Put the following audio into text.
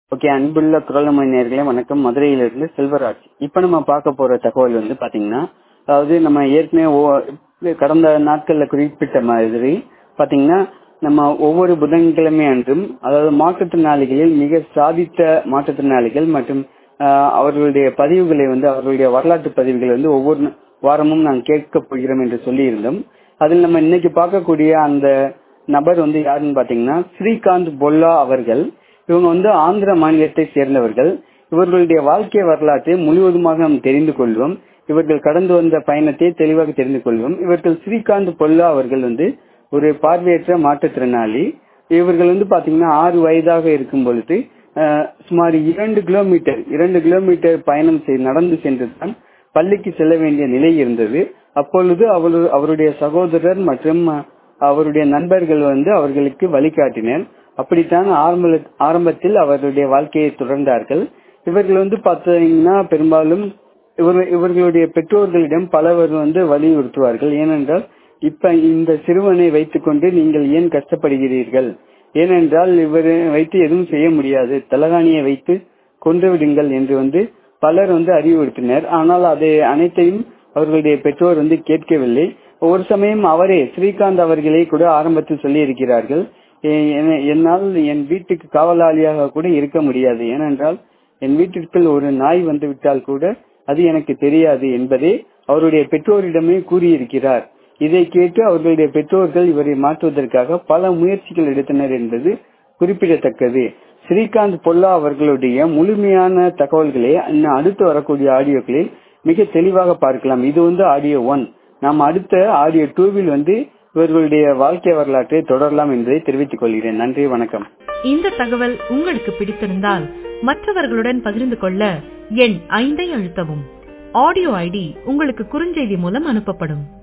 okay அன்புள்ள குரலமணி நேர்களே வணக்கம் மதுரையிலிருந்து செல்வராஜ் இப்ப நம்ம பார்க்க போற தகவல் வந்து பாத்தீங்கன்னா அதாவது நம்ம ஏற்கனவே ஓ- கடந்த நாட்கள்ல குறிப்பிட்ட மாதிரி பாத்தீங்கன்னா நம்ம ஒவ்வொரு புதன்கிழமை அன்றும் அதாவது மாற்றுத்திறனாளிகளில் மிக சாதித்த மாற்றுத்திறனாளிகள் மற்றும் ஆஹ், அவர்களுடைய பதிவுகளை வந்து அவர்களுடைய வரலாற்று பதிவுகளை வந்து ஒவ்வொரு வாரமும் நான் கேட்க போகிறோம் என்று சொல்லியிருந்தோம் அதில் நம்ம இன்னைக்கு பார்க்கக்கூடிய அந்த நபர் வந்து யாருன்னு பாத்தீங்கன்னா ஸ்ரீகாந்த் பொல்லா அவர்கள் இவங்க வந்து ஆந்திர மாநிலத்தை சேர்ந்தவர்கள் இவர்களுடைய வாழ்க்கை வரலாற்றை முழுவதுமாக நாம் தெரிந்து கொள்வோம் இவர்கள் கடந்து வந்த பயணத்தை தெளிவாக தெரிந்து கொள்வோம் இவர்கள் ஸ்ரீகாந்த் பொல்லா அவர்கள் வந்து ஒரு பார்வையற்ற மாற்றுத்திறனாளி இவர்கள் வந்து பாத்தீங்கன்னா ஆறு வயதாக இருக்கும் பொழுது அஹ், சுமார் இரண்டு கிலோமீட்டர் இரண்டு கிலோமீட்டர் பயணம் செய் நடந்து சென்றுதான் பள்ளிக்கு செல்ல வேண்டிய நிலை இருந்தது அப்பொழுது அவர் அவருடைய சகோதரர் மற்றும் அஹ், அவருடைய நண்பர்கள் வந்து அவர்களுக்கு வழிகாட்டினர் அப்படித்தான் ஆரம்ப ஆரம்பத்தில் அவர்களுடைய வாழ்க்கையை தொடர்ந்தார்கள் இவர்கள் வந்து பார்த்தீங்கன்னா பெரும்பாலும் இவர் இவர்களுடைய பெற்றோர்களிடம் பலவர் வந்து வலியுறுத்துவார்கள் ஏனென்றால் இப்ப இந்த சிறுவனை வைத்துக்கொண்டு நீங்கள் ஏன் கஷ்டப்படுகிறீர்கள் ஏனென்றால் இவரை வைத்து எதுவும் செய்ய முடியாது தலகாணியை வைத்து கொன்று விடுங்கள் என்று வந்து பலர் வந்து அறிவுறுத்தினர் ஆனால் அதை அனைத்தையும் அவர்களுடைய பெற்றோர் வந்து கேட்கவில்லை ஒரு சமயம் அவரே ஸ்ரீகாந்த் அவர்களே கூட ஆரம்பத்தில் சொல்லி இருக்கிறார்கள் என்னால் என் வீட்டுக்கு காவலாளியாக கூட இருக்க முடியாது ஏனென்றால் என் வீட்டிற்குள் ஒரு நாய் வந்து விட்டால் கூட அது எனக்கு தெரியாது என்பதை அவருடைய பெற்றோரிடமே கூறியிருக்கிறார் இதை கேட்டு அவர்களுடைய பெற்றோர்கள் இவரை மாற்றுவதற்காக பல முயற்சிகள் எடுத்தனர் என்பது குறிப்பிடத்தக்கது ஸ்ரீகாந்த் பொல்லா அவர்களுடைய முழுமையான தகவல்களை இன்னும் அடுத்து வரக்கூடிய ஆடியோக்களில் மிக தெளிவாக பார்க்கலாம் இது வந்து ஆடியோ ஒன் நாம் அடுத்த ஆடியோ டூவில் வந்து இவர்களுடைய வாழ்க்கை வரலாற்றை தொடரலாம் என்பதை தெரிவித்துக் கொள்கிறேன் நன்றி வணக்கம் இந்த தகவல் உங்களுக்கு பிடித்திருந்தால் மற்றவர்களுடன் பகிர்ந்து கொள்ள எண் ஐந்தை அழுத்தவும் ஆடியோ ஐடி உங்களுக்கு குறுஞ்செய்தி மூலம் அனுப்பப்படும்